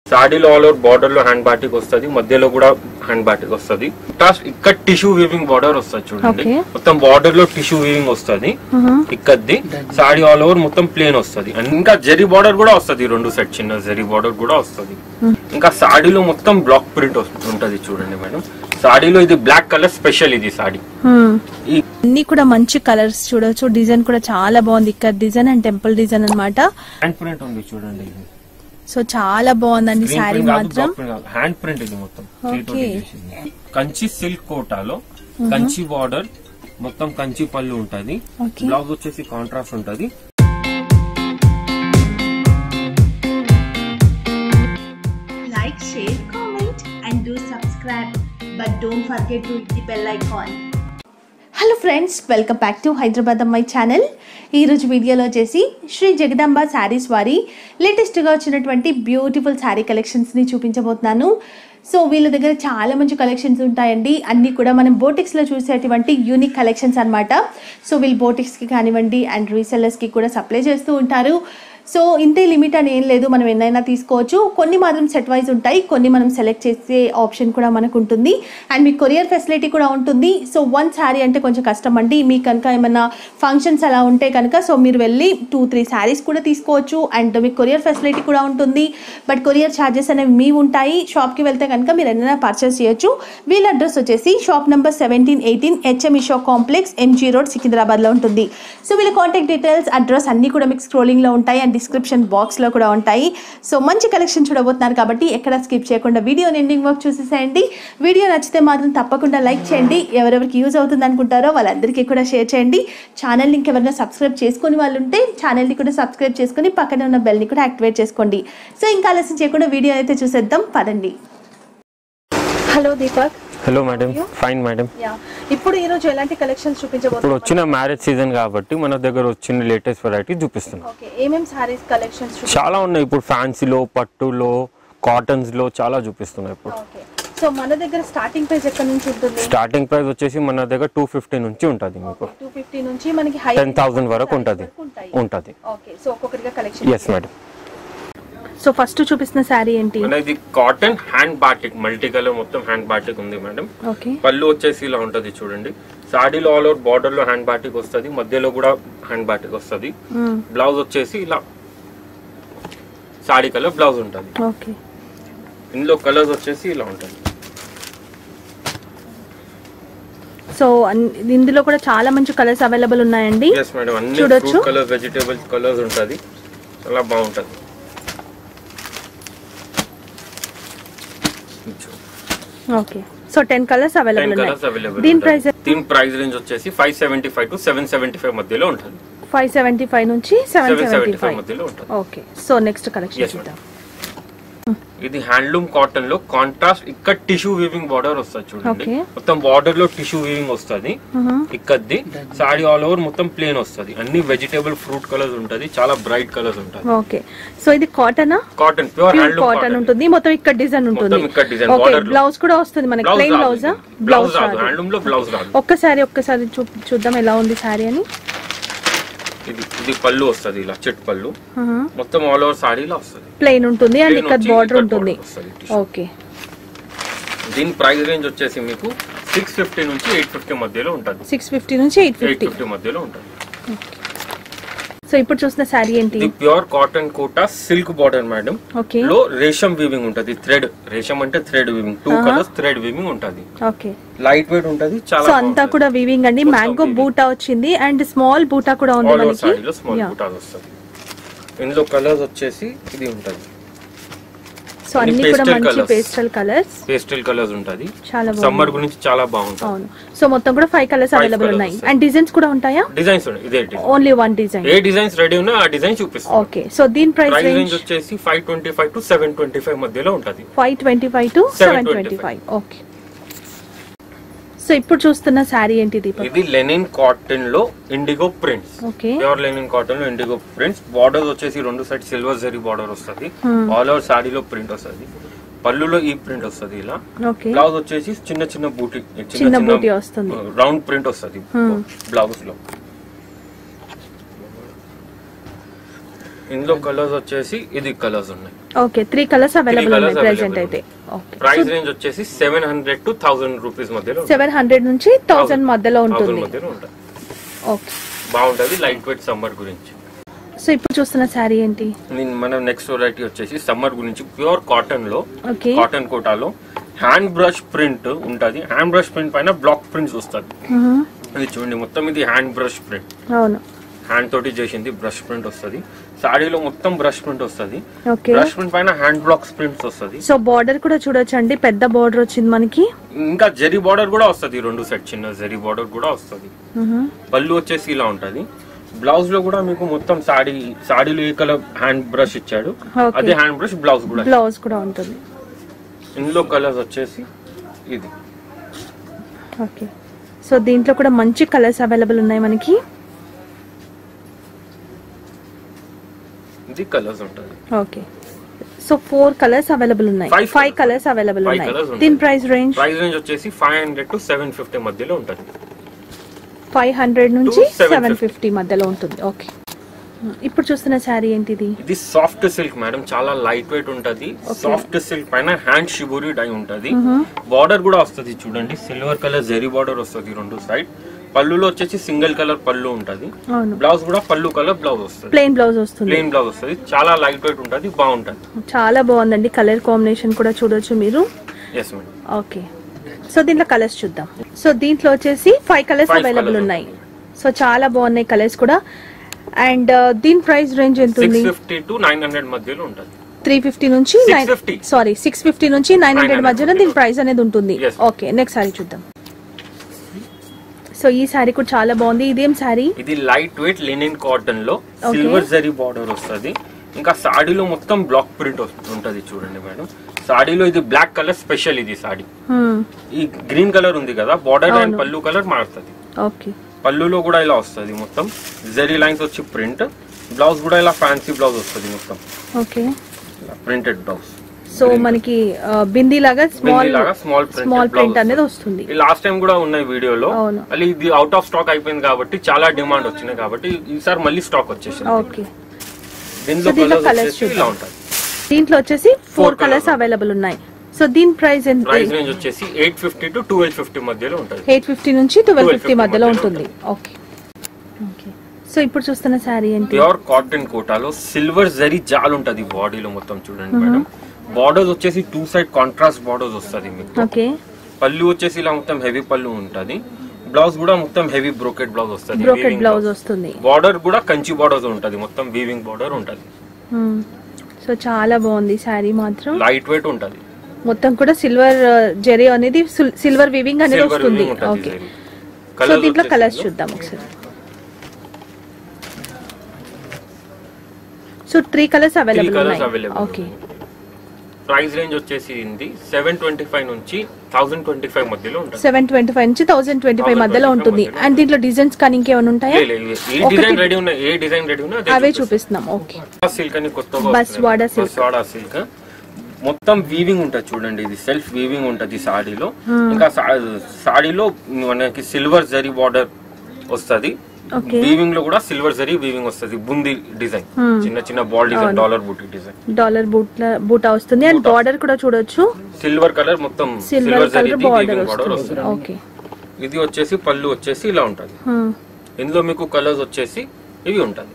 సాడీలో all over border లో hand batik వస్తుంది మధ్యలో కూడా హ్యాండ్ బాటిక్ వస్తుంది ఇక్కడ టిష్యూ వీవింగ్ బార్డర్ వస్తుంది చూడండి Okay. మొత్తం బార్డర్ లో టిష్యూ వీవింగ్ వస్తుంది ఇక్కద్ది సాడీ ఆల్ ఓవర్ మొత్తం ప్లేన్ వస్తుంది ఇంకా జరీ బార్డర్ కూడా వస్తుంది ఈ రెండు సెట్ చిన్న జరీ బార్డర్ కూడా వస్తుంది ఇంకా సాడీలో మొత్తం బ్లాక్ ప్రింట్ ఉంటది చూడండి మేడం సాడీలో ఇది బ్లాక్ కలర్ స్పెషల్ ఇది సాడీ ఈ అన్ని కూడా మంచి కలర్స్ చూడొచ్చు డిజైన్ కూడా చాలా బాగుంది ఇక్కడ డిజైన్ అండ్ టెంపుల్ డిజైన్ అన్నమాట హ్యాండ్ ప్రింట్ ఉంది చూడండి ఇది సో చాలా బాగుందండి శారీ మాత్రం హ్యాండ్ ప్రింట్ ఇది మొత్తం Okay. 320 చేసింది. కంచి సిల్క్ కోటాలో కంచి బార్డర్ మొత్తం కంచి పళ్ళు ఉంటది Okay. బ్లౌజ్ వచ్చేసి కాంట్రాస్ట్ ఉంటది like, share, comment, and do subscribe. But don't forget to hit the bell icon. Hello friends welcome back to Hyderabad అమ్మాయి ఛానల్ ఈరోజు వీడియోలో వచ్చేసి శ్రీ జగదాంబ శారీస్ వారి లేటెస్ట్గా వచ్చినటువంటి బ్యూటిఫుల్ శారీ కలెక్షన్స్ని చూపించబోతున్నాను సో వీళ్ళ దగ్గర చాలా మంచి కలెక్షన్స్ ఉంటాయండి అన్నీ కూడా మనం బోటిక్స్లో చూసేటువంటి యూనిక్ కలెక్షన్స్ అన్నమాట సో వీళ్ళు బోటిక్స్కి కానివ్వండి అండ్ రీసెల్లర్స్కి కూడా సప్లై చేస్తూ ఉంటారు సో ఇంతే లిమిట్ అని ఏం లేదు మనం ఎన్నైనా తీసుకోవచ్చు కొన్ని మాత్రం సెట్ వైజ్ ఉంటాయి కొన్ని మనం సెలెక్ట్ చేసే ఆప్షన్ కూడా మనకు ఉంటుంది అండ్ మీకు కొరియర్ ఫెసిలిటీ కూడా ఉంటుంది సో వన్ శారీ అంటే కొంచెం కష్టం అండి మీకు కనుక ఏమైనా ఫంక్షన్స్ అలా ఉంటే కనుక సో మీరు వెళ్ళి టూ త్రీ శారీస్ కూడా తీసుకోవచ్చు అండ్ మీకు కొరియర్ ఫెసిలిటీ కూడా ఉంటుంది బట్ కొరియర్ ఛార్జెస్ అనేవి మీ ఉంటాయి షాప్కి వెళ్తే కనుక మీరు ఎన్నైనా పర్చేస్ చేయొచ్చు వీళ్ళ అడ్రస్ వచ్చేసి shop number seventeen eighteen HM ఇషో కాంప్లెక్స్ ఎంజీ రోడ్ సికింద్రాబాద్లో ఉంటుంది సో వీళ్ళ కాంటాక్ట్ డీటెయిల్స్ అడ్రస్ అన్నీ కూడా మీకు స్క్రోలింగ్లో ఉంటాయి అండ్ డిస్క్రిప్షన్ బాక్స్లో కూడా ఉంటాయి సో మంచి కలెక్షన్ చూడబోతున్నారు కాబట్టి ఎక్కడ స్కిప్ చేయకుండా వీడియో ఎండింగ్ వర్క్ చూసేసేయండి వీడియో నచ్చితే మాత్రం తప్పకుండా లైక్ చేయండి ఎవరెవరికి యూజ్ అవుతుంది అనుకుంటారో వాళ్ళందరికీ కూడా షేర్ చేయండి ఛానల్ని ఇంకెవరైనా సబ్స్క్రైబ్ చేసుకుని వాళ్ళు ఉంటే ఛానల్ని కూడా సబ్స్క్రైబ్ చేసుకుని పక్కన ఉన్న బెల్ని కూడా యాక్టివేట్ చేసుకోండి సో ఇంకా ఆలస్యం చేయకుండా వీడియో అయితే చూసేద్దాం పదండి hello Deepak hello madam fine madam yeah ఇప్పుడు ఈరోజు ఎలాంటి కలెక్షన్స్ ఇప్పుడు చూపించబోతున్నాం వచ్చిన మ్యారేజ్ సీజన్ కాబట్టి మన దగ్గర వచ్చిన లేటెస్ట్ వెరైటీ చూపిస్తున్నాం ఓకే ఏమేం సారీస్ కలెక్షన్స్ చాలా ఉన్నాయి ఇప్పుడు ఫ్యాన్సీలో పట్టులో కాటన్స్ లో చాలా చూపిస్తున్నాయి ఇప్పుడు ఓకే సో మన దగ్గర స్టార్టింగ్ ప్రైస్ ఎక్కడ నుంచి ఉంటుంది స్టార్టింగ్ ప్రైస్ వచ్చేసి మన దగ్గర టూ ఫిఫ్టీ నుంచి ఉంటుంది మీకు టూ ఫిఫ్టీ నుంచి మనకి హై టెన్ థౌసండ్ వరకు ఉంటుంది ఉంటుంది ఓకే సో ఒక్కొక్కటిగా collection yes madam so first చూపిస్తున్న శారీ ఏంటి మన ఇది cotton hand batik multi colour మొత్తం హ్యాండ్ బాటిక్ ఉంది మేడం ఓకే పళ్ళు వచ్చేసి ఇలా ఉంటది చూడండి సాడీలో ఆల్ ఓవర్ బార్డర్ లో హ్యాండ్ బాటిక్ వస్తుంది మధ్యలో కూడా హ్యాండ్ బాటిక్ వస్తుంది బ్లౌజ్ వచ్చేసి ఇలా సాడీ కలర్ బ్లౌజ్ ఉంటుంది ఓకే ఇందులో కలర్స్ వచ్చేసి ఇలా ఉంటుంది సో అన్- ఇందులో కూడా చాలా మంచి కలర్స్ అవైలబుల్ ఉన్నాయండి ఎస్ మేడం అన్ని చూడొచ్చు. ఫ్రూట్ కలర్ వెజిటేబుల్స్ కలర్స్ ఉంటుంది చాలా బాగుంటుంది okay so ten colours available ten ఉన్నాయి కలర్స్ అవైలబుల్ దీని ప్రైస్ దీని ప్రైస్ రేంజ్ వచ్చేసి five seventy five to seven seventy five మధ్యలో ఉంటుంది ఫైవ్ సెవెంటీ ఫైవ్ నుంచి seven seven seventy seventy five five మధ్యలో ఉంటుంది okay so next collection Yes, చూద్దాం ఇది హ్యాండ్లూమ్ కాటన్ లో కాంట్రాస్ట్ ఇక్కడ టిష్యూ వీవింగ్ బార్డర్ వస్తుంది చూడండి Okay. మొత్తం బార్డర్ లో టిష్యూ వీవింగ్ వస్తుంది ఇక్కద్ది సాడీ ఆల్ ఓవర్ మొత్తం ప్లేన్ వస్తుంది అన్ని వెజిటేబుల్ ఫ్రూట్ కలర్స్ ఉంటది చాలా బ్రైట్ కలర్స్ ఉంటుంది ఓకే సో ఇది కాటనా cotton pure pure handloom cotton cotton ఉంటుంది మొత్తం ఇక్కడ డిజైన్ ఉంటుంది మొత్తం ఇక్కడ design, ఓకే border లో. బ్లౌజ్ కూడా వస్తుంది మనకి బ్లౌజ్ ప్లెయిన్ రాదు బ్లౌజా బ్లౌజ్ బ్లౌజ్ రాదు రాదు హ్యాండ్లూమ్ లో బ్లౌజ్ రాదు ఒక్కసారి ఒక్కసారి చూ చూద్దాం ఎలా ఉంది శారీ అని ఇది ఇది పళ్ళు వస్తుంది ఇలా చెట్ పళ్ళు మొత్తం ఆల్ ఓవర్ సాడీలో వస్తుంది ప్లెయిన్ ఉంటుంది అండ్ Plain ఇక్కడ వచ్చి బార్డర్ ఇక్కడ ఉంటుంది border వస్తది. ఓకే దీని ప్రైస్ రేంజ్ వచ్చేసి మీకు సిక్స్ ఫిఫ్టీ నుంచి ఎయిట్ ఫిఫ్టీ మధ్యలో ఉంటుంది సిక్స్ ఫిఫ్టీ నుంచి ఎయిట్ ఎయిట్ ఫిఫ్టీ ఫిఫ్టీ మధ్యలో ఉంటుంది సో ఇప్పుడు చూసిన శారీ ఏంటి ఇది pure cotton Kota silk border madam okay లో రేషం వీవింగ్ ఉంటది థ్రెడ్ రేషం అంటే thread weaving two colours thread weaving ఉంటది ఓకే లైట్ వెయిట్ ఉంటది చాలా సో అంతా కూడా వీవింగ్ అండి మ్యాంగో బూటా వచ్చింది అండ్ స్మాల్ బూటా కూడా ఉంది ఆల్ ఓవర్ మనకి సాడీలో స్మాల్ Yeah. బూటాస్ వస్తుంది ఇందులో కలర్స్ వచ్చేసి ఇది ఉంటది సో అన్ని అన్ని కూడా pastel మంచి colours. Pastel colours pastel colours ఉంటది చాలా సమ్మర్ బాగుంది గురించి చాలా బాగుంటుంది అవును సో మొత్తం కూడా five colours Five available colours ఉన్నాయి వస్తాయి. అండ్ డిజైన్స్ కూడా ఉంటాయా డిజైన్స్ ఉన్నాయి ఇదే డిజైన్ ఓన్లీ వన్ డిజైన్ ఏ డిజైన్స్ రెడీ ఉన్నా ఆ డిజైన్ చూపిస్తాం ఓకే సో దీని ప్రైస్ ప్రైస్ రేంజ్ రేంజ్ వచ్చేసి five twenty five to seven twenty five మధ్యలో ఉంటది five twenty five to seven twenty five okay so ఇప్పుడు చూస్తున్న శారీ ఏంటి దీపక్ ఇది లెనిన్ కాటన్ లో indigo prints okay pure linen cotton లో ఇండిగో ప్రింట్స్ బార్డర్ వచ్చేసి రెండు సైడ్ సిల్వర్ జరీ బార్డర్ వస్తుంది ఆల్ ఓవర్ సాడీలో ప్రింట్ వస్తుంది పళ్ళులో ఈ ప్రింట్ వస్తుంది ఇలా ఓకే బ్లౌజ్ వచ్చేసి చిన్న చిన్న బూటీ చిన్న బూటీ వస్తుంది. రౌండ్ ప్రింట్ వస్తుంది బ్లౌజ్ లో ఇందులో కలర్స్ వచ్చేసి ఇది కలర్స్ ఉన్నాయి okay three colours available colours ఉన్నాయి ప్రెసెంట్ available అయితే ఓకే ప్రైస్ రేంజ్ వచ్చేసి seven hundred to thousand rupees మధ్యలో సెవెన్ హండ్రెడ్ నుంచి థౌసండ్ మధ్యలో థౌసండ్ ఉంటుంది మధ్యలో ఉంటుంది ఓకే బాగుంటది లైట్ వెయిట్ సమ్మర్ గురించి సో ఇప్పుడు చూస్తున్న శారీ ఏంటి నేను మనం నెక్స్ట్ వెరైటీ వచ్చేసి సమ్మర్ గురించి ప్యూర్ కాటన్ లో ఓకే కాటన్ కోటాలో హ్యాండ్ బ్రష్ ప్రింట్ ఉంటది హ్యాండ్ బ్రష్ ప్రింట్ పైన బ్లాక్ ప్రింట్స్ వస్తుంది ఇది చూడండి మొత్తం ఇది హ్యాండ్ బ్రష్ ప్రింట్ అవును హ్యాండ్ తోటి చేసింది బ్రష్ ప్రింట్ వస్తుంది సాడీలో మొత్తం బ్రష్ ప్రింట్ వస్తుంది ఓకే బ్రష్ ప్రింట్ పైన హ్యాండ్ బ్లాక్స్ ప్రింట్స్ వస్తుంది సో బార్డర్ కూడా చూడొచ్చు అండి పెద్ద బార్డర్ వచ్చింది మనకి ఇంకా జరీ బార్డర్ కూడా వస్తుంది రెండు సెట్ చిన్న జరీ బార్డర్ కూడా వస్తుంది పళ్ళు వచ్చేసి ఇలా ఉంటది బ్లౌజ్ లో కూడా మీకు మొత్తం సాడీ సాడీలో ఏ కలర్ హ్యాండ్ బ్రష్ ఇచ్చాడు Okay. అదే హ్యాండ్ బ్రష్ బ్లౌజ్ కూడా బ్లౌజ్ కూడా ఉంటుంది ఇందులో కలర్స్ వచ్చేసి ఇది ఓకే సో దీంట్లో కూడా మంచి కలర్స్ అవైలబుల్ ఉన్నాయి మనకి ఇది కలర్స్ ఉంటుంది okay so four colours available ఉన్నాయి Five five colours. Colours available Five ఉన్నాయి colours ఉన్నాయి. దీని ప్రైస్ రేంజ్ ప్రైస్ రేంజ్ వచ్చేసి five hundred to seven fifty మధ్యలో ఉంటుంది ఫైవ్ హండ్రెడ్ నుంచి 750. సెవెన్ ఫిఫ్టీ మధ్యలో ఉంటుంది ఓకే ఇప్పుడు చూస్తున్న శారీ ఏంటిది ఇది సాఫ్ట్ సిల్క్ మేడం చాలా లైట్ వెయిట్ ఉంటది సాఫ్ట్ సిల్క్ పైన హ్యాండ్ షిబురి డై ఉంటది బార్డర్ కూడా వస్తుంది చూడండి సిల్వర్ కలర్ జెరీ బార్డర్ వస్తుంది రెండు సైడ్ పళ్ళులో వచ్చేసి సింగిల్ కలర్ పళ్ళు ఉంటది అవును బ్లౌజ్ కూడా పళ్ళు కలర్ బ్లౌజ్ వస్తుంది ప్లెయిన్ బ్లౌజ్ వస్తుంది ప్లెయిన్ బ్లౌజ్ వస్తుంది చాలా లైట్ వెయిట్ ఉంటది బాగుంటది చాలా బాగుందండి కలర్ కాంబినేషన్ కూడా చూడొచ్చు మీరు ఎస్ మేడం ఓకే సో దీంట్లో కలర్స్ చూద్దాం సో దీంట్లో వచ్చేసి five colours Five available colours ఉన్నాయి సో చాలా బాగున్నాయి కలర్స్ కూడా అండ్ దీని ప్రైస్ రేంజ్ ఎంత ఉంది six fifty to nine hundred మధ్యలో ఉంటది త్రీ ఫిఫ్టీ నుంచి 650. సారీ సిక్స్ ఫిఫ్టీ నుంచి నైన్ హండ్రెడ్ 900 మధ్యలో దీని ప్రైస్ అనేది ఉంటుంది Yes. ఓకే నెక్స్ట్ సారీ చూద్దాం సో ఈ శారీ కూడా చాలా బాగుంది ఇదేం శారీ ఇది లైట్ వెయిట్ లినిన్ కాటన్ లో Okay. సిల్వర్ జరీ బార్డర్ వస్తుంది ఇంకా సాడీలో మొత్తం బ్లాక్ ప్రింట్ ఉంటది చూడండి మేడం సాడీలో ఇది బ్లాక్ కలర్ స్పెషల్ ఇది సాడీ ఈ గ్రీన్ కలర్ ఉంది కదా బార్డర్ అండ్ అవును. పళ్ళు కలర్ మారుతుంది ఓకే పళ్ళులో కూడా ఇలా వస్తుంది మొత్తం జరీ లైన్స్ వచ్చి ప్రింట్ బ్లౌజ్ కూడా ఇలా ఫ్యాన్సీ బ్లౌజ్ వస్తుంది మొత్తం ఓకే ప్రింటెడ్ బ్లౌజ్ సో మనకి ఆ, బిందీ లాగా స్మాల్ లాగా స్మాల్ ప్రింట్ స్మాల్ ప్రింట్ అనేది వస్తుంది లాస్ట్ టైం కూడా ఉన్నాయి వీడియోలో అవును. మళ్ళీ ఇది అవుట్ ఆఫ్ స్టాక్ అయిపోయింది కాబట్టి చాలా డిమాండ్ వచ్చినాయి కాబట్టి ఈసారి మళ్ళీ స్టాక్ వచ్చేసింది ఓకే దీనిలో So, దీంట్లో కలర్స్ colours వచ్చేసి ఇలా చూద్దాం. ఉంటుంది దీంట్లో వచ్చేసి four Four colours colours. Available ఉన్నాయి సో దీని ప్రైస్ ఎంత ప్రైస్ రేంజ్ వచ్చేసి eight fifty to twelve fifty మధ్యలో ఉంటుంది ఎయిట్ ఫిఫ్టీ నుంచి ట్వెల్వ్ ఫిఫ్టీ 1250 మధ్యలో మధ్యలో ఉంటుంది ఓకే ఓకే సో ఇప్పుడు చూస్తున్న శారీ ఏంటి ప్యూర్ కాటన్ కోటాలో సిల్వర్ జరీ జాల్ ఉంటది బాడీలో మొత్తం చూడండి మేడం బార్డర్స్ వచ్చేసి టూ సైడ్ కాంట్రాస్ట్ బార్డర్స్ వస్తుంది మీకు ఓకే పళ్ళు వచ్చేసి ఇలా మొత్తం హెవీ పళ్ళు ఉంటది బ్లౌజ్ కూడా మొత్తం హెవీ బ్రోకెట్ బ్లౌజ్ వస్తుంది బ్రోకెట్ బ్లౌజ్ వస్తుంది బార్డర్ కూడా కంచి బార్డర్స్ ఉంటది మొత్తం వీవింగ్ బార్డర్ ఉంటది సో చాలా బాగుంది శారీ మాత్రం లైట్ వెయిట్ ఉంటది మొత్తం కూడా సిల్వర్ జెరీ అనేది సిల్వర్ వీవింగ్ అనేది సిల్వర్ వస్తుంది ఉంటది ఓకే జరీ. సో Colours దీంట్లో వచ్చేసి కలర్స్ ఇందులో చూద్దాం ఒకసారి so three colours available colours ఉన్నాయి available ఓకే ప్రైస్ రేంజ్ వచ్చేసి ఇది సెవెన్ ట్వంటీ ఫైవ్ నుంచి థౌసండ్ ట్వంటీ ఫైవ్ మధ్యలో ఉంటుంది సెవెన్ ట్వంటీ ఫైవ్ నుంచి థౌసండ్ ట్వంటీ ఫైవ్ మధ్యలో 1025 ఉంటుంది మధ్యలో అండ్ దీంట్లో డిజైన్స్ కానీ ఇంకేమైనా ఉంటాయా లే, లే, లే. ఏ ఒకటి- డిజైన్ రెడీ ఉన్నా ఏ డిజైన్ రెడీ ఉన్నా అదే అవే చూపిస్తాం. చూపిస్తున్నాం ఓకే సిల్క్ అని కొత్తగా బస్వాడ వస్తున్నాయి. silk. బస్వాడ సిల్క్ మొత్తం వీవింగ్ ఉంటది చూడండి ఇది సెల్ఫ్ వీవింగ్ ఉంటది సాడీలో ఇంకా సా- సాడీలో మనకి సిల్వర్ జరీ బార్డర్ వస్తది ఓకే వీవింగ్ లో కూడా సిల్వర్ జరీ వీవింగ్ వస్తది బుంది డిజైన్ చిన్న చిన్న బాల్ డిజైన్ డాలర్ బూటీ డిజైన్ డాలర్ బూట్ బూటా వస్తుంది అండ్ బార్డర్ కూడా చూడొచ్చు సిల్వర్ కలర్ మొత్తం silver silver zari colour border weaving border వస్తుంది వస్తుంది ఓకే ఇది వచ్చేసి పళ్ళు వచ్చేసి ఇలా ఉంటది ఇందులో మీకు కలర్స్ వచ్చేసి ఇవి ఉంటది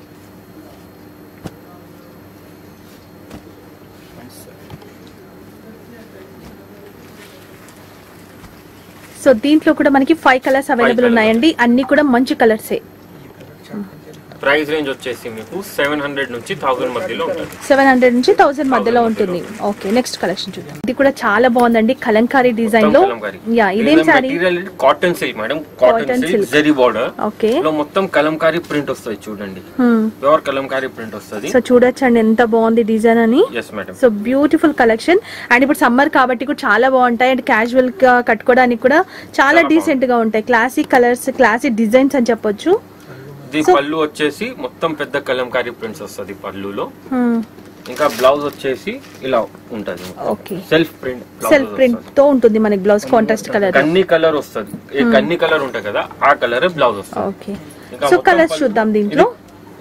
సో దీంట్లో కూడా మనకి ఫైవ్ కలర్స్ అవైలబుల్ colours. ఉన్నాయండి అన్ని కూడా మంచి కలర్సే ప్రైస్ రేంజ్ వచ్చేసి మీకు సెవెన్ హండ్రెడ్ నుంచి థౌసండ్ మధ్యలో ఉంటుంది సెవెన్ హండ్రెడ్ నుంచి థౌసండ్ మధ్యలో ఉంటుంది ఓకే నెక్స్ట్ కలెక్షన్ చూద్దాం ఇది కూడా చాలా బాగుందండి కలంకారీ డిజైన్ లో యా ఇదేం sari material cotton silk madam cotton Cotton silk silk. Zari border okay లో మొత్తం కలంకారీ ప్రింట్ వస్తుంది చూడండి ప్యూర్ కలంకారీ ప్రింట్ వస్తుంది సో చూడొచ్చండి ఎంత బాగుంది డిజైన్ అని yes madam so beautiful collection and ఇప్పుడు సమ్మర్ కాబట్టి కూడా చాలా బాగుంటాయి అండ్ క్యాజువల్ గా కట్టుకోవడానికి కూడా చాలా చాలా డీసెంట్ గా ఉంటాయి క్లాసిక్ కలర్స్ క్లాసిక్ డిజైన్స్ అని చెప్పొచ్చు ఇది పళ్ళు వచ్చేసి మొత్తం పెద్ద కలంకారీ ప్రింట్స్ వస్తుంది పళ్ళులో Hmm. ఇంకా బ్లౌజ్ వచ్చేసి ఇలా ఉంటది okay self print self print తో ఉంటుంది మనకి బ్లౌజ్ కాంట్రాస్ట్ కలర్ కన్ని కలర్ వస్తుంది ఏ కన్ని కలర్ ఉంటాయి కదా ఆ కలర్ బ్లౌజ్ వస్తుంది ఓకే ఇంకా సో మొత్తం కలర్స్ పళ్ళు- చూద్దాం దీంట్లో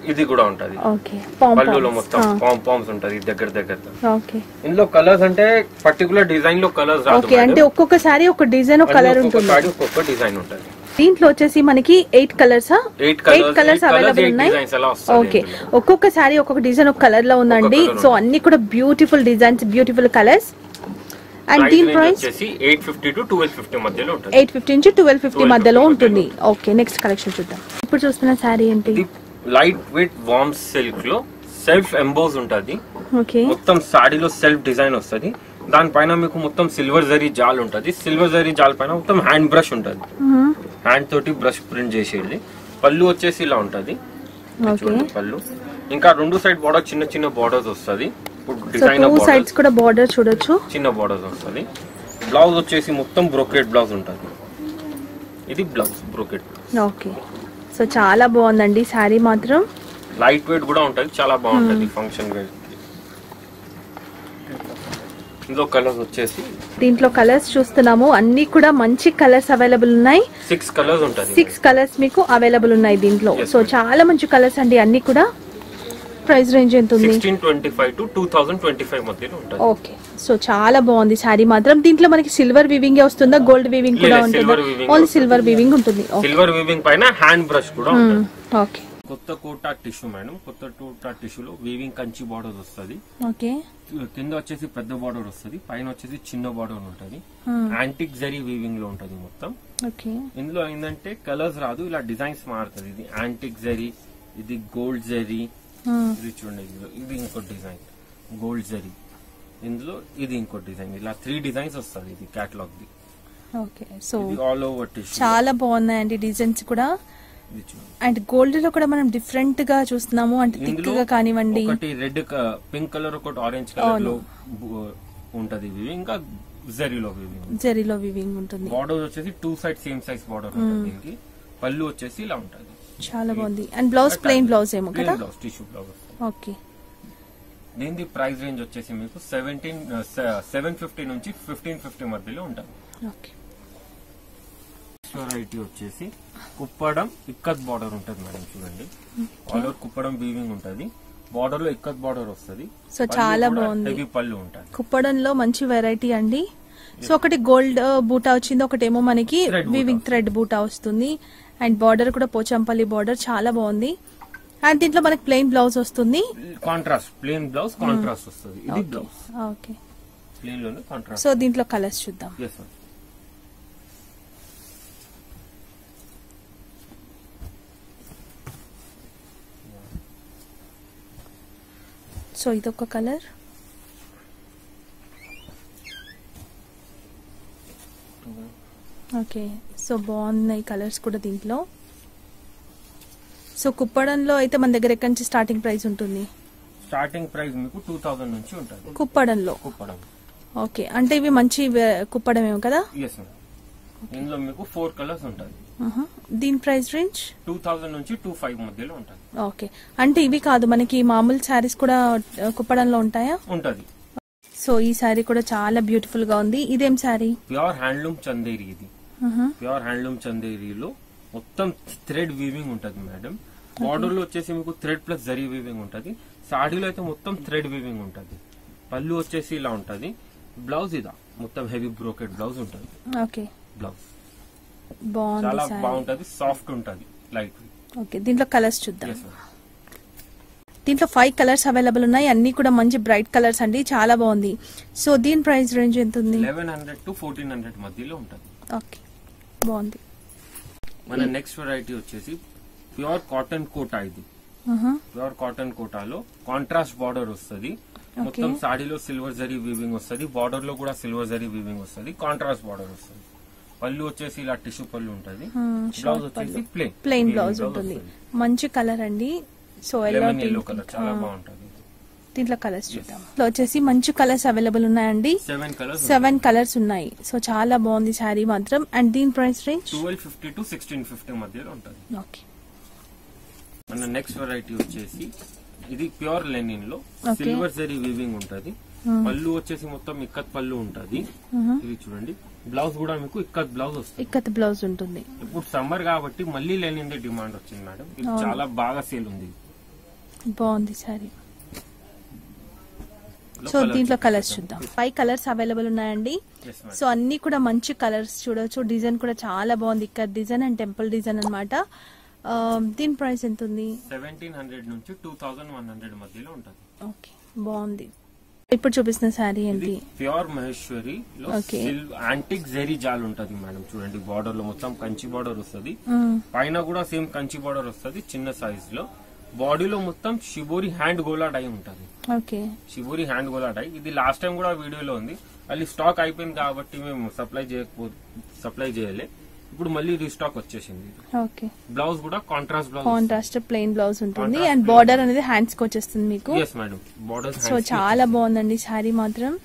ఇది కూడా ఉంటది ఓకే పామ్ పళ్ళులో మొత్తం పామ్ పామ్స్ ఉంటది దగ్గర దగ్గర ఓకే ఇందులో కలర్స్ అంటే పర్టికులర్ డిజైన్ లో కలర్స్ రాదు ఓకే అంటే ఒక్కొక్క సారీ ఒక డిజైన్ ఒక కలర్ ఉంటుంది సారీ ఒక్కొక్క డిజైన్ ఉంటది దీంట్లో వచ్చేసి మనకి ఎయిట్ కలర్సా ఎయిట్ ఎయిట్ కలర్స్ అవైలబుల్ ఉన్నాయి డిజైన్స్ ఎలా వస్తాయి ఓకే ఒక్కొక్క సారీ ఒక్కొక్క డిజైన్ ఒక కలర్ లో ఉందండి colour సో అన్ని కూడా beautiful designs beautiful colours and దీని ప్రైస్ వచ్చేసి eight fifty to twelve fifty మధ్యలో ఉంటుంది ఎయిట్ ఫిఫ్టీ నుంచి ట్వెల్వ్ ఫిఫ్టీ 1250 మధ్యలో ఉంటుంది మధ్యలో. ఓకే నెక్స్ట్ కలెక్షన్ చూద్దాం ఇప్పుడు చూస్తున్న శారీ ఏంటి ఇది లైట్ వెయిట్ వార్మ్ సిల్క్ లో సెల్ఫ్ ఎంబోస్ ఉంటది ఓకే మొత్తం సాడీలో సెల్ఫ్ డిజైన్ వస్తది దానిపైన మీకు మొత్తం సిల్వర్ జరీ జాల్ ఉంటది సిల్వర్ జరీ జాల్ పైన మొత్తం హ్యాండ్ బ్రష్ ఉంటది హ్యాండ్ తోటి బ్రష్ ప్రింట్ చేసేది పళ్ళు వచ్చేసి ఇలా ఉంటది ఇది ఓకే చూడండి పళ్ళు ఇంకా రెండు సైడ్ బార్డర్ చిన్న చిన్న బార్డర్స్ వస్తది ఇప్పుడు so design two border sides కూడా బార్డర్ చూడొచ్చు చిన్న బార్డర్స్ వస్తది బ్లౌజ్ వచ్చేసి మొత్తం బ్రోకెట్ బ్లౌజ్ ఉంటది ఇది బ్లౌజ్ బ్రోకెట్ ఓకే సో చాలా బాగుందండి శారీ మాత్రం లైట్ వెయిట్ కూడా ఉంటది చాలా బాగుంటది ఫంక్షన్ వేర్ ఇందులో కలర్స్ వచ్చేసి దీంట్లో కలర్స్ చూస్తున్నాము అన్ని కూడా మంచి కలర్స్ అవైలబుల్ ఉన్నాయి సిక్స్ కలర్స్ ఉంటది సిక్స్ కలర్స్ మీకు అవైలబుల్ ఉన్నాయి దీంట్లో Yes, సో ma'am. చాలా మంచి కలర్స్ అండి అన్ని కూడా ప్రైస్ రేంజ్ ఎంత ఉంది sixteen twenty five to two thousand twenty five మధ్యలో ఉంటుంది ఓకే సో చాలా బాగుంది శారీ మాత్రం దీంట్లో మనకి సిల్వర్ వీవింగ్ వస్తుందా గోల్డ్ వీవింగ్ కూడా లేదు, ఉంటుందా silver weaving ఓన్లీ వస్తుంది. సిల్వర్ వీవింగ్ ఉంటుంది సిల్వర్ వీవింగ్ పైన హ్యాండ్ బ్రష్ కూడా ఉంటుంది ఓకే కొత్త కోటా టిష్యూ మేడం కొత్త కోటా టిష్యూలో వీవింగ్ కంచి బార్డర్ వస్తుంది ఓకే కింద వచ్చేసి పెద్ద బార్డర్ వస్తుంది పైన వచ్చేసి చిన్న బార్డర్ ఉంటుంది యాంటిక్ జరీ వీవింగ్ లో ఉంటది మొత్తం ఓకే ఇందులో ఏంటంటే కలర్స్ రాదు ఇలా డిజైన్స్ మారుతుంది ఇది యాంటిక్ జరీ ఇది గోల్డ్ జరీ ఇది చూడండి ఇందులో ఇది ఇంకో డిజైన్ గోల్డ్ జరీ ఇందులో ఇది ఇంకో డిజైన్ ఇలా త్రీ డిజైన్స్ వస్తుంది ఇది కేటలాగ్ ది ఓకే సో ఇది ఆల్ ఓవర్ టిష్యూ చాలా బాగున్నాయండి డిజైన్స్ కూడా ఇది చూడండి అండ్ గోల్డ్ లో కూడా మనం డిఫరెంట్ గా చూస్తున్నాము అంటే థిక్ ఇందులో గా కానివ్వండి ఒకటి రెడ్ పింక్ కలర్ ఒకటి ఆరెంజ్ కలర్ లో బు- ఉంటది ఇవి ఇంకా జరీలో ఇవి జరీలో వివింగ్ ఉంటుంది బార్డర్ వచ్చేసి two side same size border ఉంటుంది దీనికి పళ్ళు వచ్చేసి ఇలా ఉంటది చాలా బాగుంది అండ్ బ్లౌజ్ ప్లెయిన్ బ్లౌజ్ ఏమో కదా బ్లౌజ్ టిష్యూ బ్లౌజ్ ఓకే దీని ప్రైస్ రేంజ్ వచ్చేసి మీకు సెవెంటీన్ సెవెన్ ఫిఫ్టీ నుంచి ఫిఫ్టీన్ ఫిఫ్టీ మధ్యలో ఉంటుంది ఓకే వెరైటీ వచ్చేసి కుప్పడం ఇక్కత్ బార్డర్ ఉంటది మేడం చూడండి ఆల్ ఓవర్ కుప్పడం వీవింగ్ ఉంటది బార్డర్ లో ఇక్కత్ బార్డర్ వస్తది సో చాలా బాగుంది హెవీ పళ్ళు ఉంటది కుప్పడంలో మంచి వెరైటీ అండి సో ఒకటి గోల్డ్ బూటా వచ్చింది ఒకటేమో మనకి Thread బూటా. వివింగ్ థ్రెడ్ బూటా వస్తుంది అండ్ బార్డర్ కూడా పోచంపల్లి బార్డర్ చాలా బాగుంది అండ్ దీంట్లో మనకి ప్లెయిన్ బ్లౌజ్ వస్తుంది కాంట్రాస్ట్ ప్లేన్ బ్లౌజ్ కాంట్రాస్ట్ వస్తుంది ఇది బ్లౌజ్ ఓకే ప్లేన్ లోనే కాంట్రాస్ట్ సో దీంట్లో కలర్స్ చూద్దాం ఎస్ మ్యామ్ సో ఇదొక కలర్ ఓకే సో బాగున్నాయి కలర్స్ కూడా దీంట్లో సో కుప్పడంలో అయితే మన దగ్గర ఎక్కడి నుంచి స్టార్టింగ్ ప్రైస్ ఉంటుంది స్టార్టింగ్ ప్రైస్ మీకు టూ థౌసండ్ నుంచి ఉంటుంది కుప్పడంలో కుప్పడం ఓకే అంటే ఇవి మంచి వే- కుప్పడమేమో కదా ఎస్ మ్యామ్ ఇందులో మీకు ఫోర్ కలర్స్ ఉంటుంది ఆహా. దీని ప్రైస్ రేంజ్ టూ థౌసండ్ నుంచి టూ ఫైవ్ మధ్యలో ఉంటుంది ఓకే అంటే ఇవి కాదు మనకి మామూలు శారీస్ కూడా ఆ, కుప్పడంలో ఉంటాయా ఉంటది సో ఈ శారీ కూడా చాలా బ్యూటిఫుల్ గా ఉంది ఇదేం శారీ ప్యూర్ హ్యాండ్లూమ్ చందేరి ఇది ప్యూర్ హ్యాండ్లూమ్ చందేరిలో మొత్తం థ్రెడ్ వీవింగ్ ఉంటది మేడం బార్డర్ లో వచ్చేసి మీకు థ్రెడ్ ప్లస్ జరీ వీవింగ్ ఉంటది సాడీలో అయితే మొత్తం థ్రెడ్ వీవింగ్ ఉంటది పళ్ళు వచ్చేసి ఇలా ఉంటది బ్లౌజ్ ఇదా మొత్తం హెవీ బ్రోకెట్ బ్లౌజ్ ఉంటది ఓకే బ్లౌజ్ బాగుంది చాలా శారీ బాగుంటది సాఫ్ట్ ఉంటది లైట్ ఓకే దీంట్లో కలర్స్ చూద్దాం ఎస్ దీంట్లో ఫైవ్ కలర్స్ అవైలబుల్ ఉన్నాయి అన్ని కూడా మంచి బ్రైట్ కలర్స్ అండి చాలా బాగుంది సో దీని ప్రైస్ రేంజ్ ఎంత ఉంది eleven hundred to fourteen hundred మధ్యలో ఉంటది ఓకే బాగుంది మన నెక్స్ట్ వెరైటీ వచ్చేసి ప్యూర్ కాటన్ కోటా ఇది ఆహా. ప్యూర్ కాటన్ కోటాలో కాంట్రాస్ట్ బార్డర్ వస్తుంది మొత్తం సాడీలో సిల్వర్ జరీ వీవింగ్ వస్తుంది బార్డర్ లో కూడా సిల్వర్ జరీ వీవింగ్ వస్తుంది కాంట్రాస్ట్ బార్డర్ వస్తుంది పళ్ళు వచ్చేసి ఇలా టిష్యూ పళ్ళు ఉంటది Hmm, బ్లౌజ్ వచ్చేసి ప్లేన్ ప్లెయిన్ బ్లౌజ్ ఉంటుంది మంచి కలర్ అండి so yellow lemon yellow pink colour చాలా బాగుంటుంది దీంట్లో కలర్స్ చూద్దాం ఇందులో వచ్చేసి మంచి కలర్స్ అవైలబుల్ ఉన్నాయండి సెవెన్ కలర్స్ సెవెన్ కలర్స్ ఉన్నాయి సో చాలా బాగుంది శారీ మాత్రం అండ్ దీని price range twelve fifty to sixteen fifty మధ్యలో ఉంటుంది ఓకే మన నెక్స్ట్ వెరైటీ వచ్చేసి ఇది ప్యూర్ లెనిన్ లో Okay. సిల్వర్ జరీ వీవింగ్ ఉంటది పళ్ళు వచ్చేసి మొత్తం ఇక్కత్ పళ్ళు ఉంటది ఇది చూడండి బ్లౌజ్ కూడా మీకు ఇక్కత్ బ్లౌజ్ వస్తుంది ఇక్కత్ బ్లౌజ్ ఉంటుంది ఇప్పుడు సమ్మర్ కాబట్టి మళ్ళీ లెనిన్ డిమాండ్ వచ్చింది మేడం ఇది చాలా బాగా సేల్ ఉంది బాగుంది సారీ సో దీంట్లో కలర్స్ చూద్దాం ఫైవ్ కలర్స్ అవైలబుల్ ఉన్నాయండి Yes, madam. సో అన్ని కూడా మంచి కలర్స్ చూడొచ్చు డిజైన్ కూడా చాలా బాగుంది ఇక్కడ డిజైన్ అండ్ టెంపుల్ డిజైన్ అనమాట దీని ప్రైస్ ఎంత ఉంది సెవెంటీన్ హండ్రెడ్ నుంచి టూ థౌసండ్ వన్ హండ్రెడ్ మధ్యలో ఉంటుంది ఓకే బాగుంది ఇప్పుడు చూపిస్తున్న శారీ ఇది ఏంటి ప్యూర్ మహేశ్వరి లో Okay. యాంటిక్ జెరీ జాల్ ఉంటది మేడం చూడండి బార్డర్ లో మొత్తం కంచి బార్డర్ వస్తది మ్మ్. పైన కూడా సేమ్ కంచి బార్డర్ వస్తది చిన్న సైజ్ లో బాడీలో మొత్తం షిబోరి హ్యాండ్ గోలా డై ఉంటది ఓకే షిబోరి హ్యాండ్ గోలా డై ఇది లాస్ట్ టైం కూడా వీడియోలో ఉంది అది స్టాక్ అయిపోయింది కాబట్టి మేము సప్లై చేయకపో సప్లై చేయలే ఇప్పుడు మళ్ళీ రీస్టాక్ వచ్చేసింది ఓకే బ్లౌజ్ కూడా contrast blouse contrast plain blouse ఉంటుంది Contrast అండ్ plain. బార్డర్ అనేది హ్యాండ్స్ కి వచ్చేస్తుంది మీకు ఎస్ మేడం బార్డర్ సో చాలా బాగుందండి శారీ మాత్రం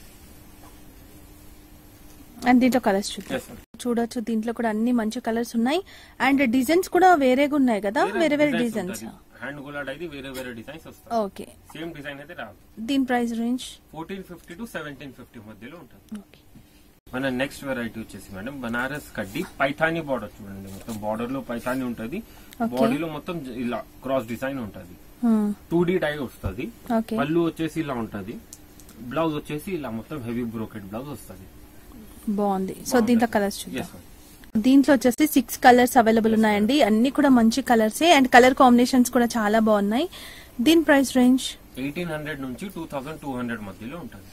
అండ్ దీంట్లో కలర్స్ చూద్దాం ఎస్ మేడం చూడొచ్చు దీంట్లో కూడా అన్ని మంచి కలర్స్ ఉన్నాయి అండ్ డిజైన్స్ కూడా వేరేగా ఉన్నాయి కదా వేరే వేరే డిజైన్స్ హ్యాండ్ గోలాడ్ అయితే వేరే వేరే డిజైన్స్ వస్తాయి ఓకే సేమ్ డిజైన్ అయితే రాదు దీని price range fourteen fifty to seventeen fifty మధ్యలో ఉంటుంది ఓకే మన నెక్స్ట్ వెరైటీ వచ్చేసి మేడం బనారస్ కడ్డీ పైథానీ బార్డర్ చూడండి మొత్తం బార్డర్ లో పైథానీ ఉంటది Okay. బాడీలో మొత్తం ఇలా క్రాస్ డిజైన్ ఉంటది టూ డి టై వస్తుంది ఓకే పళ్ళు వచ్చేసి ఇలా ఉంటది బ్లౌజ్ వచ్చేసి ఇలా మొత్తం హెవీ బ్రోకెట్ బ్లౌజ్ వస్తుంది బాగుంది సో దీంట్లో కలర్స్ చూద్దాం ఎస్ దీంట్లో వచ్చేసి సిక్స్ కలర్స్ అవైలబుల్ ఉన్నాయండి అన్ని కూడా మంచి కలర్స్ అండ్ కలర్ కాంబినేషన్స్ కూడా చాలా బాగున్నాయి దీని ప్రైస్ రేంజ్ ఎయిటీన్ హండ్రెడ్ నుంచి టూ థౌసండ్ టూ హండ్రెడ్ మధ్యలో ఉంటుంది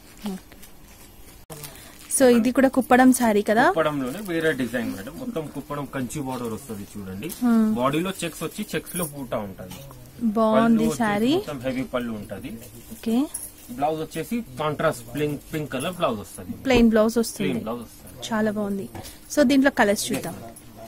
సో ఇది కూడా కుప్పడం శారీ కదా కుప్పడంలోనే వేరే డిజైన్ మేడం మొత్తం కుప్పడం కంచి బార్డర్ వస్తుంది చూడండి బాడీలో చెక్స్ వచ్చి చెక్స్ లో పూట ఉంటది బాగుంది పళ్ళు వచ్చేసి శారీ మొత్తం హెవీ పళ్ళు ఉంటది ఓకే బ్లౌజ్ వచ్చేసి contrast pink pink colour blouse వస్తుంది ప్లెయిన్ బ్లౌజ్ ప్లెయిన్ వస్తుంది బ్లౌజ్ వస్తుంది చాలా బాగుంది సో దీంట్లో కలర్స్ చూద్దాం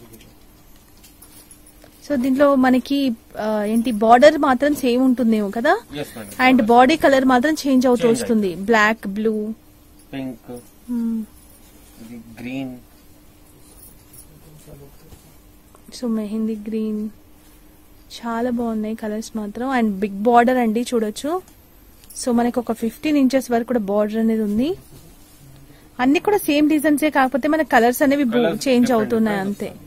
సో దీంట్లో మనకి ఆ, ఏంటి బార్డర్ మాత్రం సేమ్ ఉంటుందేమో కదా yes madam and body colour మాత్రం చేంజ్ అవుతూ Change వస్తుంది బ్లాక్ బ్లూ పింక్ ఇది గ్రీన్ సో మెహందీ గ్రీన్ చాలా బాగున్నాయి కలర్స్ మాత్రం అండ్ బిగ్ బార్డర్ అండి చూడొచ్చు సో మనకి ఒక ఫిఫ్టీన్ ఇంచెస్ వరకు కూడా బార్డర్ అనేది ఉంది అన్ని కూడా సేమ్ డిజైన్సే కాకపోతే మన కలర్స్ అనేవి Colours చేంజ్ different అవుతున్నాయి different అంతే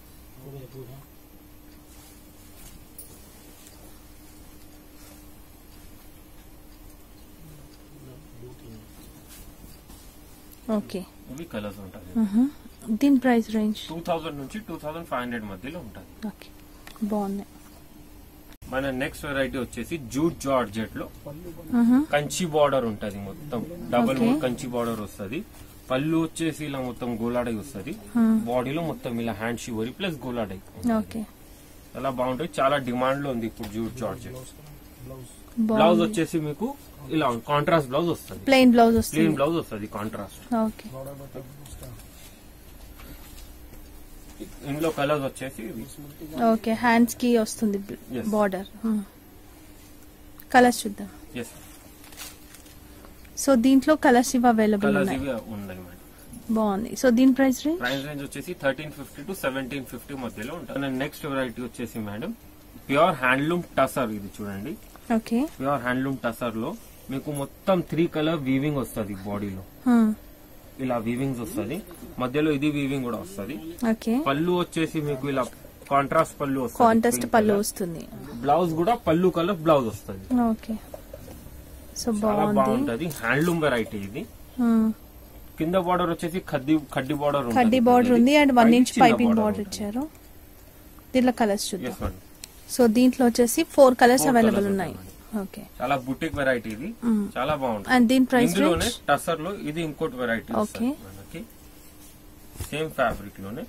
ఓకే ఇవి కలర్స్ ఉంటుంది దీని ప్రైస్ రేంజ్ టూ థౌసండ్ నుంచి టూ థౌసండ్ ఫైవ్ హండ్రెడ్ మధ్యలో ఉంటుంది ఓకే బాగున్నాయి మన నెక్స్ట్ వెరైటీ వచ్చేసి జూట్ జార్జెట్ లో మ్హూ. కంచి బార్డర్ ఉంటది మొత్తం డబల్ Okay. కంచి బార్డర్ వస్తది పళ్ళు వచ్చేసి ఇలా మొత్తం గోలాడై వస్తది Hmm. బాడీలో మొత్తం ఇలా హ్యాండ్ షివరి ప్లస్ గోలాడై ఓకే చాలా బాగుంటుంది చాలా డిమాండ్ లో ఉంది ఇప్పుడు జూట్ జార్జెట్ బ్లౌజ్ బాగుంది వచ్చేసి మీకు ఇలా కాంట్రాస్ట్ బ్లౌజ్ వస్తుంది ప్లెయిన్ బ్లౌజ్ ప్లెయిన్ వస్తుంది బ్లౌజ్ వస్తుంది కాంట్రాస్ట్ ఓకే ఇందులో కలర్స్ వచ్చేసి ఇవి. ఓకే హ్యాండ్స్ కి వస్తుంది Yes. బార్డర్ కలర్స్ చూద్దాం ఎస్ సో దీంట్లో కలర్స్ ఇవి అవైలబుల్ కలర్స్ ఉన్నాయి ఇవి ఉన్నాయి మేడం బాగుంది సో దీని ప్రైస్ రేంజ్ ప్రైస్ రేంజ్ వచ్చేసి thirteen fifty to seventeen fifty మధ్యలో ఉంటుంది నెక్స్ట్ వెరైటీ వచ్చేసి మేడం ప్యూర్ హ్యాండ్లూమ్ టసర్ ఇది చూడండి ఓకే ప్యూర్ హ్యాండ్లూమ్ టసర్ లో మీకు మొత్తం త్రీ కలర్ వీవింగ్ వస్తుంది బాడీలో ఇలా వీవింగ్స్ వస్తుంది మధ్యలో ఇది వీవింగ్ కూడా వస్తుంది ఓకే పళ్ళు వచ్చేసి మీకు ఇలా కాంట్రాస్ట్ పళ్ళు వస్తుంది కాంటెస్ట్ పళ్ళు వస్తుంది బ్లౌజ్ కూడా పళ్ళు కలర్ బ్లౌజ్ వస్తుంది ఓకే సో చాలా బాగుంది బాగుంటది హ్యాండ్లూమ్ వెరైటీ ఇది Hmm. కింద బార్డర్ వచ్చేసి ఖడ్డీ ఖడ్డీ బార్డర్ కడ్డీ బార్డర్ ఉంది and one inch piping border ఇచ్చారు దీంట్లో కలర్స్ చూద్దాం ఎస్ మేడం సో దీంట్లో వచ్చేసి four colours Four available colours ఉన్నాయి ఉన్నాయి. ఓకే చాలా బుటిక్ వెరైటీ ఇది Mm. చాలా బాగుంటుంది అండ్ దీని ప్రైస్ ఇందులోనే రేంజ్ టసర్ లో ఇది ఇంకోటి వెరైటీ Okay. మనకి సేమ్ ఫ్యాబ్రిక్ లోనే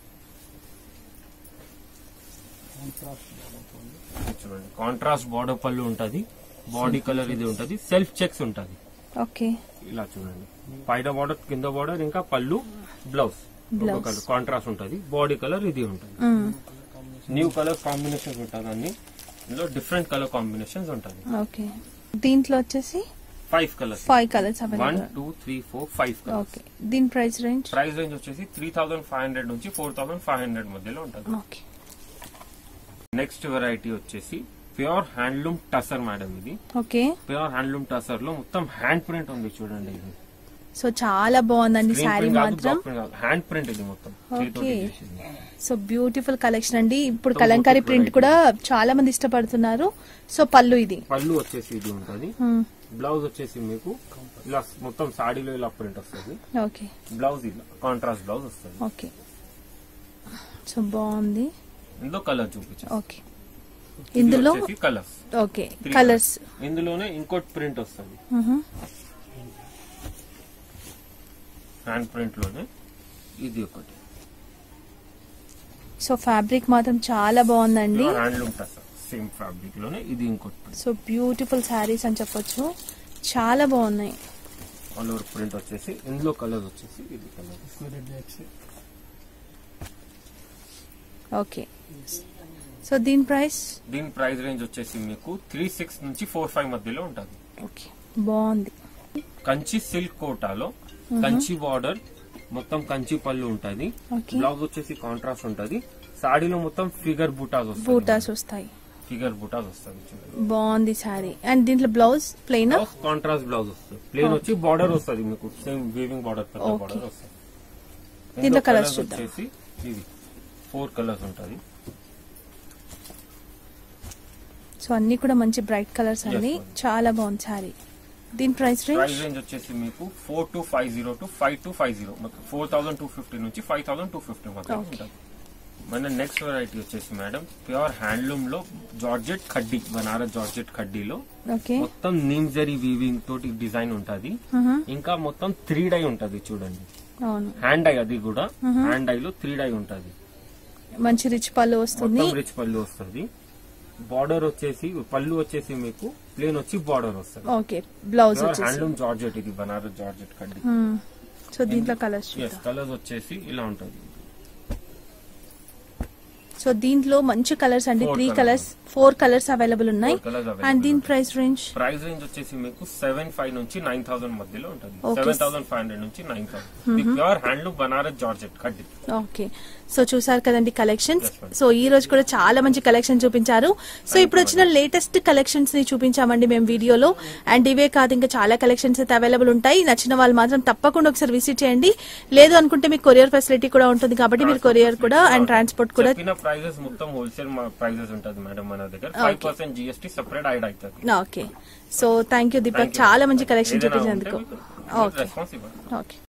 ఇది చూడండి కాంట్రాస్ట్ బార్డర్ పళ్ళు ఉంటది బాడీ కలర్ ఇది ఉంటది సెల్ఫ్ చెక్స్ ఉంటది ఓకే ఇలా చూడండి పైన బార్డర్ కింద బార్డర్ ఇంకా పళ్ళు బ్లౌజ్ Blouse. కలర్ కాంట్రాస్ట్ ఉంటది బాడీ కలర్ ఇది ఉంటుంది న్యూ కలర్ కాంబినేషన్స్ ఉంటుంది అన్ని ఇందులో డిఫరెంట్ కలర్ కాంబినేషన్స్ ఉంటుంది ఓకే దీంట్లో వచ్చేసి five colours five colours one available two three four five colours okay దీని ప్రైస్ రేంజ్ ప్రైస్ రేంజ్ వచ్చేసి త్రీ థౌసండ్ ఫైవ్ హండ్రెడ్ నుంచి ఫోర్ థౌసండ్ ఫైవ్ హండ్రెడ్ మధ్యలో ఉంటుంది ఓకే నెక్స్ట్ వెరైటీ వచ్చేసి pure handloom tussar madam ఇది okay pure handloom tussar లో మొత్తం hand print ఉంది చూడండి ఇది సో చాలా బాగుందండి శారీ మాత్రం హ్యాండ్ ప్రింట్ ఇది మొత్తం చేతితోటి ఓకే చేసింది. సో బ్యూటిఫుల్ కలెక్షన్ అండి ఇప్పుడు కలంకారీ ప్రింట్ కూడా చాలా మంది ఇష్టపడుతున్నారు సో పళ్ళు ఇది పళ్ళు వచ్చేసి ఇది ఉంటది మ్మ్. బ్లౌజ్ వచ్చేసి మీకు ఇలా మొత్తం సాడీలో ఇలా ప్రింట్ వస్తుంది ఓకే బ్లౌజ్ ఇలా కాంట్రాస్ట్ బ్లౌజ్ వస్తుంది ఓకే సో బాగుంది ఇందులో కలర్ చూపించాను ఓకే ఇందులో కలర్స్ ఓకే కలర్స్ ఇందులోనే ఇంకోటి ప్రింట్ వస్తుంది హ్యాండ్ ప్రింట్ లోనే ఇది ఒకటి సో ఫ్యాబ్రిక్ మాత్రం చాలా బాగుందండి హ్యాండ్లూమ్ టస్ సేమ్ ఫ్యాబ్రిక్ లోనే ఇది ఇంకోటి ప్రింట్ సో బ్యూటిఫుల్ శారీస్ అని చెప్పొచ్చు చాలా బాగున్నాయి ఆల్ ఓవర్ ప్రింట్ వచ్చేసి ఇందులో కలర్ వచ్చేసి ఇది కలర్ ఓకే సో దీని ప్రైస్ దీని ప్రైస్ రేంజ్ వచ్చేసి మీకు త్రీ సిక్స్ నుంచి ఫోర్ ఫైవ్ మధ్యలో ఉంటుంది ఓకే బాగుంది కంచి సిల్క్ కోటాలో కంచి బార్డర్ మొత్తం కంచి పళ్ళు ఉంటది ఓకే బ్లౌజ్ వచ్చేసి కాంట్రాస్ట్ ఉంటది సాడీలో మొత్తం ఫిగర్ బూటాస్ వస్తాయి బూటాస్ వస్తాయి ఫిగర్ బూటాస్ వస్తుంది చూడండి బాగుంది శారీ అండ్ దీంట్లో blouse plain blouse contrast blouse వస్తుంది ప్లేన్ వచ్చి బార్డర్ వస్తుంది మీకు సేమ్ వీవింగ్ బార్డర్ పెద్ద Okay. బార్డర్ వస్తుంది దీంట్లో ఇందులో colours colours చూద్దాం. వచ్చేసి ఇది ఫోర్ కలర్స్ ఉంటది సో అన్ని కూడా మంచి బ్రైట్ కలర్స్ అండి ma'am. చాలా బాగుంది శారీ దీని ప్రైస్ ప్రైస్ రేంజ్ రేంజ్ వచ్చేసి మీకు four two five zero two five two five zero four thousand two fifty నుంచి ఫైవ్ థౌసండ్ టూ ఫిఫ్టీ మధ్య Okay. ఉంటుంది మన నెక్స్ట్ వెరైటీ వచ్చేసి మేడం ప్యూర్ హ్యాండ్లూమ్ లో జార్జెట్ కడ్డీ బనారస్ జార్జెట్ కడ్డీలో ఓకే మొత్తం నీమ్ జరీ వీవింగ్ తోటి డిజైన్ ఉంటది ఇంకా మొత్తం త్రీ డై ఉంటది చూడండి అవును హ్యాండ్ ఐ అది కూడా హ్యాండ్ ఐ లో త్రీ డై ఉంటది మంచి రిచ్ పళ్ళు వస్తుంది మొత్తం రిచ్ పళ్ళు వస్తుంది బార్డర్ వచ్చేసి పళ్ళు వచ్చేసి మీకు ప్లేన్ వచ్చి బార్డర్ వస్తుంది ఓకే బ్లౌజ్ వచ్చేసి హ్యాండ్లూమ్ జార్జెట్ ఇది బనారస్ జార్జెట్ కడ్డీ సో దీంట్లో కలర్స్ ఎస్ కలర్స్ వచ్చేసి ఇలా ఉంటుంది సో దీంట్లో మంచి కలర్స్ అండి Four three colours. Colours four colours available ఉన్నాయి Four colours available అండ్ దీని ఉన్నాయి. ప్రైస్ రేంజ్ ప్రైస్ రేంజ్ వచ్చేసి మీకు సెవెన్ ఫైవ్ నుంచి నైన్ థౌసండ్ మధ్యలో ఉంటుంది Okay. Seven thousand five hundred నుంచి nine thousand pure handloom Banaras georgette కడ్డీ ఓకే సో చూసారు కదండి కలెక్షన్స్ Yes, ma'am. సో ఈ రోజు కూడా చాలా మంచి కలెక్షన్ చూపించారు సో ఇప్పుడు వచ్చిన లేటెస్ట్ కలెక్షన్స్ ని చూపించామండి మేము వీడియోలో అండ్ ఇవే కాదు ఇంకా చాలా కలెక్షన్స్ అయితే అవైలబుల్ ఉంటాయి నచ్చిన వాళ్ళు మాత్రం తప్పకుండా ఒకసారి విజిట్ చేయండి లేదు అనుకుంటే మీకు కొరియర్ ఫెసిలిటీ కూడా ఉంటుంది కాబట్టి మీరు కొరియర్ కూడా అండ్ ట్రాన్స్పోర్ట్ కూడా చెప్పిన ప్రైజెస్ మొత్తం హోల్సేల్ ప్రైజెస్ ఉంటుంది మేడం మన దగ్గర five percent GST separate add అవుతుంది okay so thank you Deepak చాలా మంచి కలెక్షన్ చూపించినందుకు ఓకే రెస్పాన్స్ ఇవ్వండి ఓకే